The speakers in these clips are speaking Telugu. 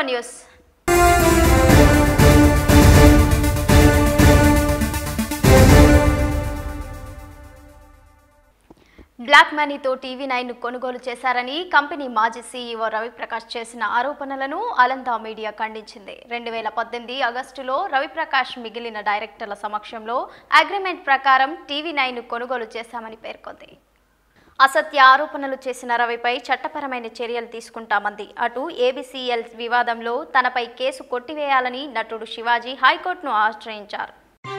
ఫోర్ న్యూస్ బ్లాక్ మనీతో టీవీ నైన్ కొనుగోలు చేశారని కంపెనీ మాజీ సీఈఓ రవిప్రకాష్ చేసిన ఆరోపణలను అలంతా మీడియా ఖండించింది రెండు వేల పద్దెనిమిది ఆగస్టులో రవిప్రకాష్ మిగిలిన డైరెక్టర్ల సమక్షంలో అగ్రిమెంట్ ప్రకారం టీవీ నైన్ కొనుగోలు చేశామని పేర్కొంది అసత్య ఆరోపణలు చేసిన రవిపై చట్టపరమైన చర్యలు తీసుకుంటామంది అటు ఏబీసీఎల్ వివాదంలో తనపై కేసు కొట్టివేయాలని నటుడు శివాజీ హైకోర్టును ఆశ్రయించారు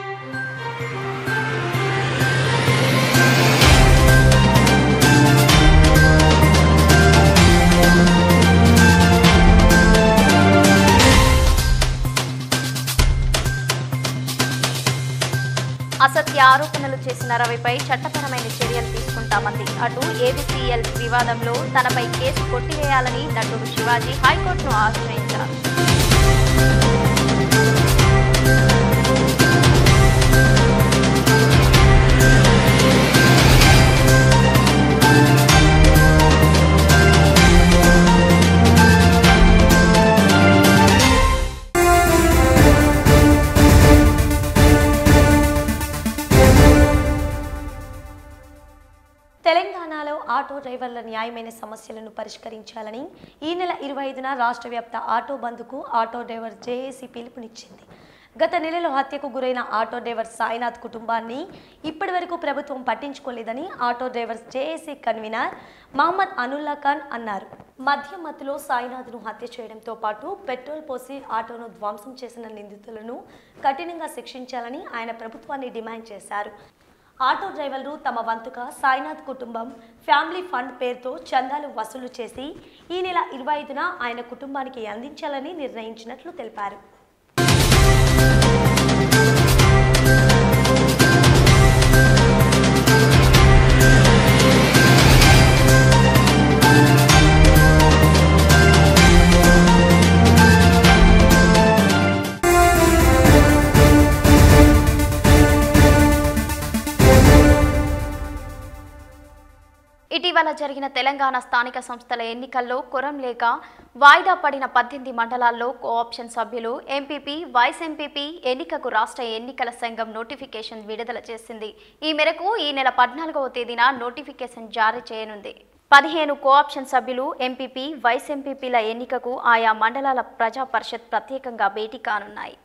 అసత్య ఆరోపణలు చేసిన రవిపై చట్టపరమైన చర్యలు తీసుకుంటామంది అటు ఏబీసీఎల్ వివాదంలో తనపై కేసు కొట్టివేయాలని నటుడు శివాజీ హైకోర్టును ఆశ్రయించారు తెలంగాణలో ఆటో డ్రైవర్ల న్యాయమైన సమస్యలను పరిష్కరించాలని ఈ నెల ఇరవై ఐదున రాష్ట్ర వ్యాప్త ఆటో బంద్కు ఆటో డ్రైవర్ జేఏసీ పిలుపునిచ్చింది గత నెలలో హత్యకు గురైన ఆటో డ్రైవర్ సాయినాథ్ కుటుంబాన్ని ఇప్పటివరకు ప్రభుత్వం పట్టించుకోలేదని auto drivers JAC convenor Mohammed Anullah Khan అన్నారు మద్యం మత్తులో సాయినాథ్ను హత్య చేయడంతో పాటు పెట్రోల్ పోసి ఆటోను ధ్వంసం చేసిన నిందితులను కఠినంగా శిక్షించాలని ఆయన ప్రభుత్వాన్ని డిమాండ్ చేశారు ఆటో డ్రైవర్లు తమ వంతుగా సాయినాథ్ కుటుంబం ఫ్యామిలీ ఫండ్ పేరుతో చందాలు వసూలు చేసి ఈ నెల ఇరవై ఐదున ఆయన కుటుంబానికి అందించాలని నిర్ణయించినట్లు తెలిపారు ఇటీవల జరిగిన తెలంగాణ స్థానిక సంస్థల ఎన్నికల్లో కొరం లేక వాయిదా పడిన పద్దెనిమిది మండలాల్లో కోఆప్షన్ సభ్యులు ఎంపీపీ వైస్ ఎంపీపీ ఎన్నికకు రాష్ట్ర ఎన్నికల సంఘం నోటిఫికేషన్ విడుదల చేసింది ఈ మేరకు ఈ నెల పద్నాలుగవ తేదీన నోటిఫికేషన్ జారీ చేయనుంది పదిహేను కోఆప్షన్ సభ్యులు ఎంపీపీ వైస్ ఎంపీపీల ఎన్నికకు ఆయా మండలాల ప్రజా పరిషత్ ప్రత్యేకంగా భేటీ కానున్నాయి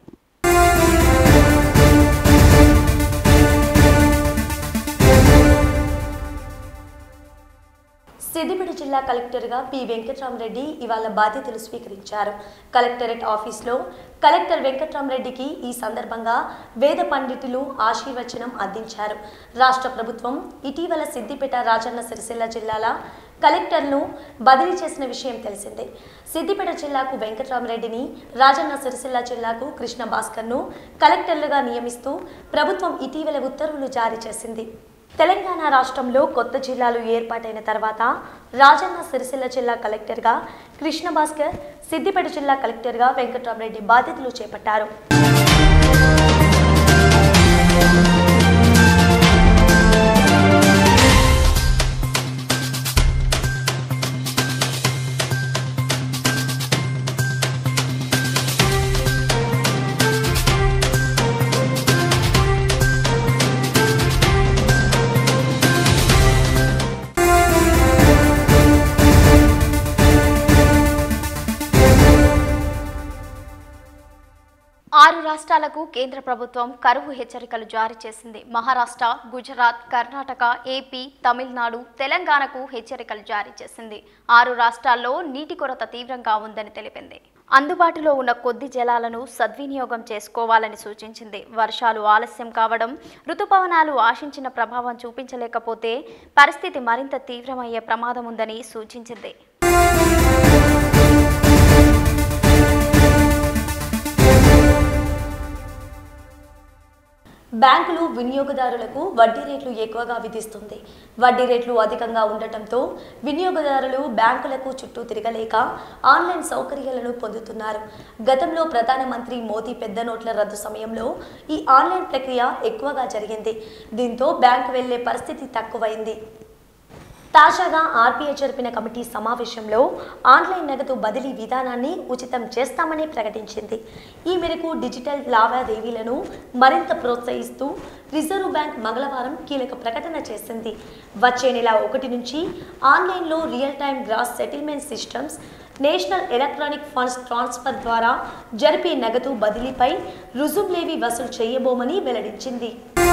సిద్దిపేట జిల్లా కలెక్టర్గా పి వెంకట్రామరెడ్డి ఇవాళ బాధ్యతలు స్వీకరించారు కలెక్టరేట్ ఆఫీస్లో కలెక్టర్ వెంకట్రామరెడ్డికి ఈ సందర్భంగా వేద పండితులు ఆశీర్వచనం అందించారు రాష్ట్ర ప్రభుత్వం ఇటీవల సిద్దిపేట రాజన్న సిరిసిల్ల జిల్లాల కలెక్టర్ను బదిలీ చేసిన విషయం తెలిసిందే సిద్దిపేట జిల్లాకు వెంకట్రామరెడ్డిని రాజన్న సిరిసిల్ల జిల్లాకు కృష్ణ భాస్కర్ను కలెక్టర్లుగా నియమిస్తూ ప్రభుత్వం ఇటీవల ఉత్తర్వులు జారీ చేసింది తెలంగాణ రాష్ట్రంలో కొత్త జిల్లాలు ఏర్పాటైన తర్వాత రాజన్న సిరిసిల్ల జిల్లా కలెక్టర్గా కృష్ణ భాస్కర్ సిద్దిపేట జిల్లా కలెక్టర్గా వెంకట్రామరెడ్డి బాధ్యతలు చేపట్టారు ఆరు రాష్ట్రాలకు కేంద్ర ప్రభుత్వం కరువు హెచ్చరికలు జారీ చేసింది మహారాష్ట్ర గుజరాత్ కర్ణాటక ఏపీ తమిళనాడు తెలంగాణకు హెచ్చరికలు జారీ చేసింది ఆరు రాష్ట్రాల్లో నీటి కొరత తీవ్రంగా ఉందని తెలిపింది అందుబాటులో ఉన్న కొద్ది జలాలను సద్వినియోగం చేసుకోవాలని సూచించింది వర్షాలు ఆలస్యం కావడం ఋతుపవనాలు ఆశించిన ప్రభావం చూపించలేకపోతే పరిస్థితి మరింత తీవ్రమయ్యే ప్రమాదం ఉందని సూచించింది బ్యాంకులు వినియోగదారులకు వడ్డీ రేట్లు ఎక్కువగా విధిస్తుంది వడ్డీ రేట్లు అధికంగా ఉండటంతో వినియోగదారులు బ్యాంకులకు చుట్టూ తిరగలేక ఆన్లైన్ సౌకర్యాలను పొందుతున్నారు గతంలో ప్రధానమంత్రి మోదీ పెద్ద నోట్ల రద్దు సమయంలో ఈ ఆన్లైన్ ప్రక్రియ ఎక్కువగా జరిగింది దీంతో బ్యాంకు వెళ్లే పరిస్థితి తక్కువైంది తాజాగా ఆర్బీఐ జరిపిన కమిటీ సమావేశంలో ఆన్లైన్ నగదు బదిలీ విధానాన్ని ఉచితం చేస్తామని ప్రకటించింది ఈ మేరకు డిజిటల్ లావాదేవీలను మరింత ప్రోత్సహిస్తూ రిజర్వ్ బ్యాంక్ మంగళవారం కీలక ప్రకటన చేసింది వచ్చే నెల ఒకటి నుంచి ఆన్లైన్లో real time gross settlement systems national electronic funds transfer ద్వారా జరిపే నగదు బదిలీపై రుజువులేవి వసూలు చేయబోమని వెల్లడించింది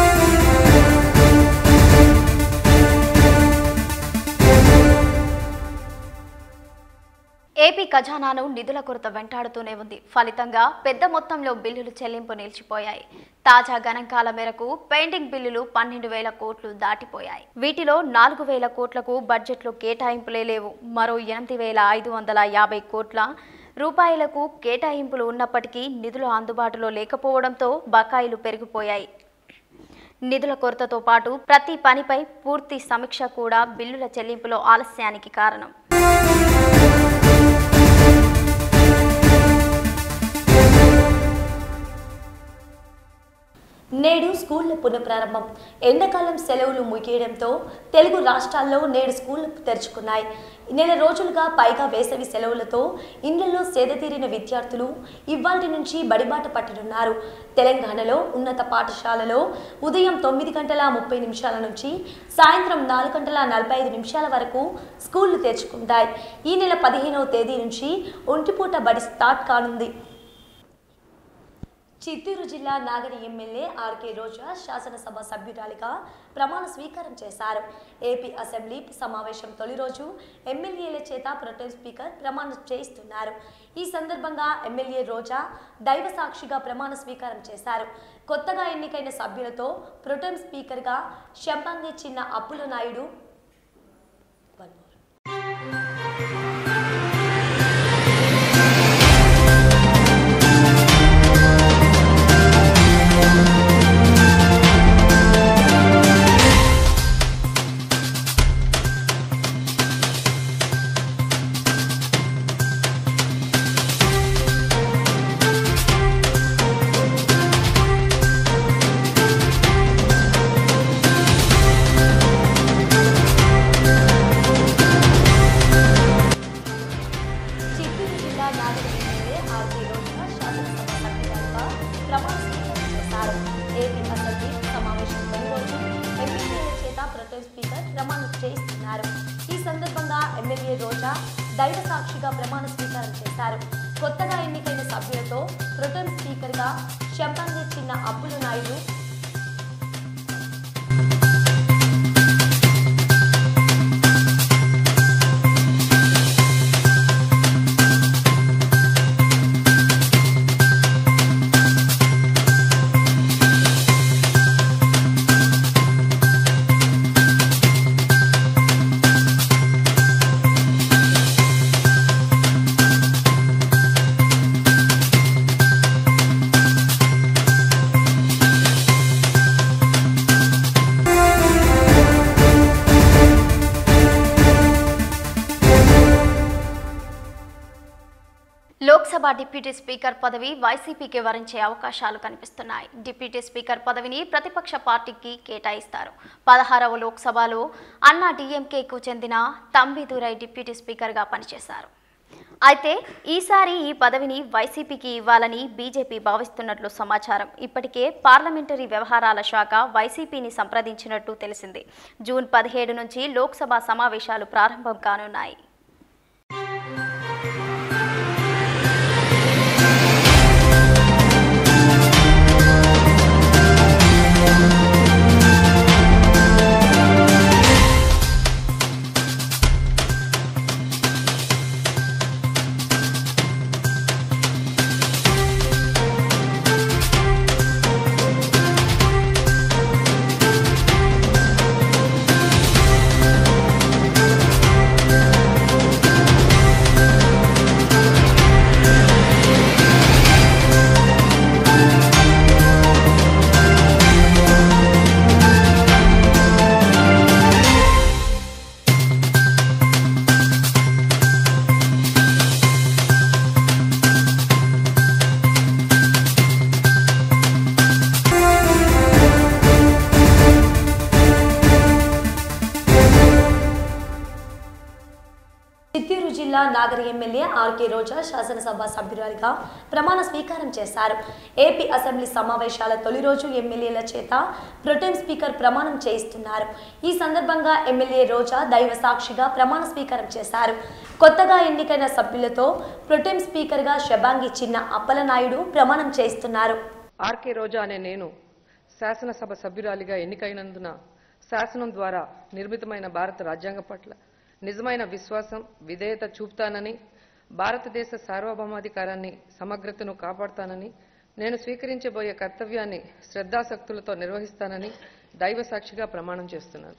ఏపీ ఖజానాను నిధుల కొరత వెంటాడుతూనే ఉంది ఫలితంగా పెద్ద మొత్తంలో బిల్లులు చెల్లింపు నిలిచిపోయాయి తాజా గణాంకాల మేరకు పెండింగ్ బిల్లులు పన్నెండు వేల కోట్లు దాటిపోయాయి వీటిలో నాలుగు వేల కోట్లకు బడ్జెట్లో కేటాయింపులే లేవు మరో ఎనిమిది వేల ఐదు వందల యాభై కోట్ల రూపాయలకు కేటాయింపులు ఉన్నప్పటికీ నిధులు అందుబాటులో లేకపోవడంతో బకాయిలు పెరిగిపోయాయి నిధుల కొరతతో పాటు ప్రతి పనిపై పూర్తి సమీక్ష కూడా బిల్లుల చెల్లింపులో ఆలస్యానికి కారణం నేడు స్కూళ్ల పునఃప్రారంభం ఎండాకాలం సెలవులు ముగియడంతో తెలుగు రాష్ట్రాల్లో నేడు స్కూళ్లు తెరుచుకున్నాయి నెల రోజులుగా పైగా వేసవి సెలవులతో ఇళ్లలో సేదతీరిన విద్యార్థులు ఇవాల్టి నుంచి బడిబాట పట్టనున్నారు తెలంగాణలో ఉన్నత పాఠశాలలో ఉదయం తొమ్మిది గంటల ముప్పై నిమిషాల నుంచి సాయంత్రం నాలుగు గంటల నలభై ఐదు నిమిషాల వరకు స్కూళ్లు తెరుచుకుంటాయి ఈ నెల పదిహేనవ తేదీ నుంచి ఒంటిపూట బడి స్టార్ట్ కానుంది చిత్తూరు జిల్లా నాగరి ఎమ్మెల్యే ఆర్కే రోజా శాసనసభ సభ్యురాలిగా ప్రమాణ స్వీకారం చేశారు ఏపీ అసెంబ్లీ సమావేశం తొలి రోజు ఎమ్మెల్యేల చేత ప్రొటెం స్పీకర్ ప్రమాణం చేయిస్తున్నారు ఈ సందర్భంగా ఎమ్మెల్యే రోజా దైవ సాక్షిగా ప్రమాణ స్వీకారం చేశారు కొత్తగా ఎన్నికైన సభ్యులతో ప్రొటెం స్పీకర్గా శంపంగి చిన్న అప్పుల నాయుడు One more. చిత్తూరు జిల్లా నాగరి ఎమ్మెల్యే ఆర్కే రోజున శాసనసభ సభ్యురాలుగా ప్రమాణ స్వీకారం చేశారు ఏపీ అసెంబ్లీ సమావేశం తొలి రోజు ఎమ్మెల్యేల చేత ప్రొటెం స్పీకర్ ప్రమాణం చేయిస్తున్నారు ఈ సందర్భంగా ఎమ్మెల్యే రోజా దైవ సాక్షిగా ప్రమాణ స్వీకారం చేశారు కొత్తగా ఎన్నికైన సభ్యులతో ప్రొటెం స్పీకర్గా శంపంగి చిన్న అప్పుల నాయుడు లోక్సభ డిప్యూటీ స్పీకర్ పదవి వైసీపీకి వరించే అవకాశాలు కనిపిస్తున్నాయి డిప్యూటీ స్పీకర్ పదవిని ప్రతిపక్ష పార్టీకి కేటాయిస్తారు పదహారవ లోక్సభలో అన్నా డీఎంకేకు చెందిన తంబిదురై డిప్యూటీ స్పీకర్గా పనిచేశారు అయితే ఈసారి ఈ పదవిని వైసీపీకి ఇవ్వాలని బీజేపీ భావిస్తున్నట్లు సమాచారం ఇప్పటికే పార్లమెంటరీ వ్యవహారాల శాఖ వైసీపీని సంప్రదించినట్టు తెలిసింది జూన్ పదిహేడు నుంచి లోక్సభ సమావేశాలు ప్రారంభం కానున్నాయి జిల్లా నాగరి ఎమ్మెల్యే ఆర్కే రోజా శాసనసభ సభ్యురాలిగా ప్రమాణ స్వీకారం చేశారు ఏపీ అసెంబ్లీ సమావేశాల తొలి రోజు ఎమ్మెల్యేల చేత ప్రొటెం స్పీకర్ ప్రమాణం చేయిస్తున్నారు ఈ సందర్భంగా ఎమ్మెల్యే రోజా దైవ సాక్షిగా ప్రమాణ స్వీకారం చేశారు కొత్తగా ఎన్నికైన సభ్యులతో ప్రొటెం స్పీకర్గా శబాంగి చిన్న అప్పలనాయుడు ప్రమాణం చేయిస్తున్నారు ఆర్కే రోజా అనే నేను శాసనసభ సభ్యురాలిగా ఎన్నికైనందున శాసనం ద్వారా నిర్మితమైన భారత రాజ్యాంగం పట్ల నిజమైన విశ్వాసం విధేయత చూపుతానని భారతదేశ సార్వభౌమాధికారాన్ని సమగ్రతను కాపాడుతానని నేను స్వీకరించబోయే కర్తవ్యాన్ని శ్రద్ధాసక్తులతో నిర్వహిస్తానని దైవ సాక్షిగా ప్రమాణం చేస్తున్నాను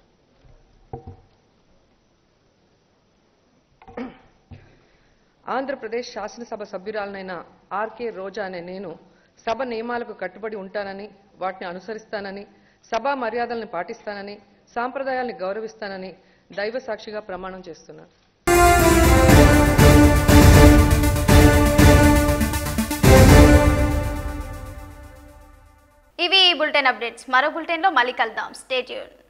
ఆంధ్రప్రదేశ్ శాసనసభ సభ్యురాలనైన ఆర్కే రోజా అనే నేను సభ నియమాలకు కట్టుబడి ఉంటానని వాటిని అనుసరిస్తానని సభా మర్యాదల్ని పాటిస్తానని సాంప్రదాయాల్ని గౌరవిస్తానని దైవ సాక్షిగా ప్రమాణం చేస్తున్నాను ఇవి ఈ బులెటిన్ అప్డేట్స్ మరో బులెటిన్లో మళ్ళీ కలుద్దాం స్టేట్యూన్